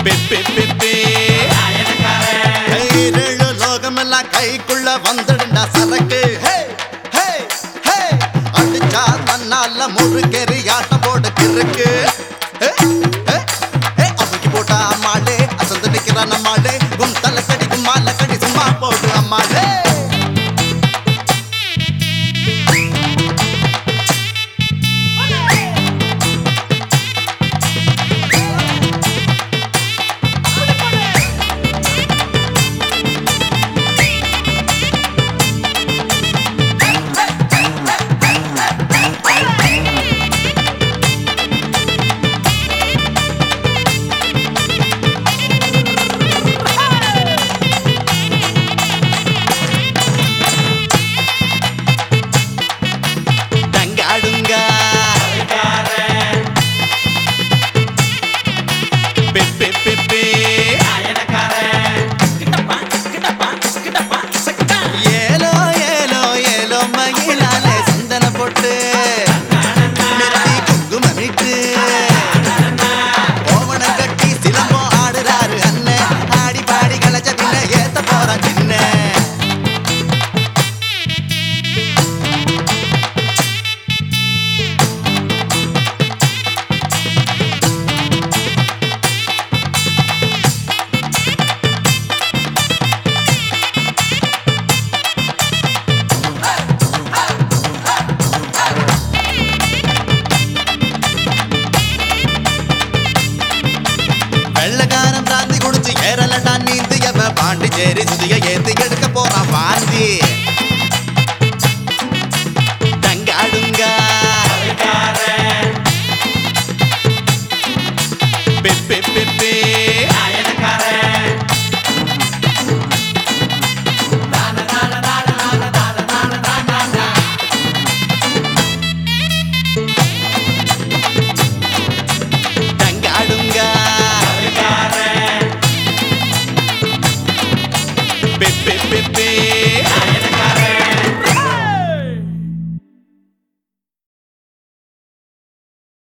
பே பே பே பே ஏழு லோகமெல்லாம் கைக்குள்ள வந்துடுண்டா சரக்கு ஹே, ஹே, ஹே. அடிச்சா தன்னால முறுக்கெறி ஆட்டம் போட கிறுக்கு ஹே, ஹே, ஹே. அமுக்கி போட்டா அம்மாளே அசந்து நிக்கிற நம்மாளே உன் தலை கடி மாலை கடி சும்மா போடு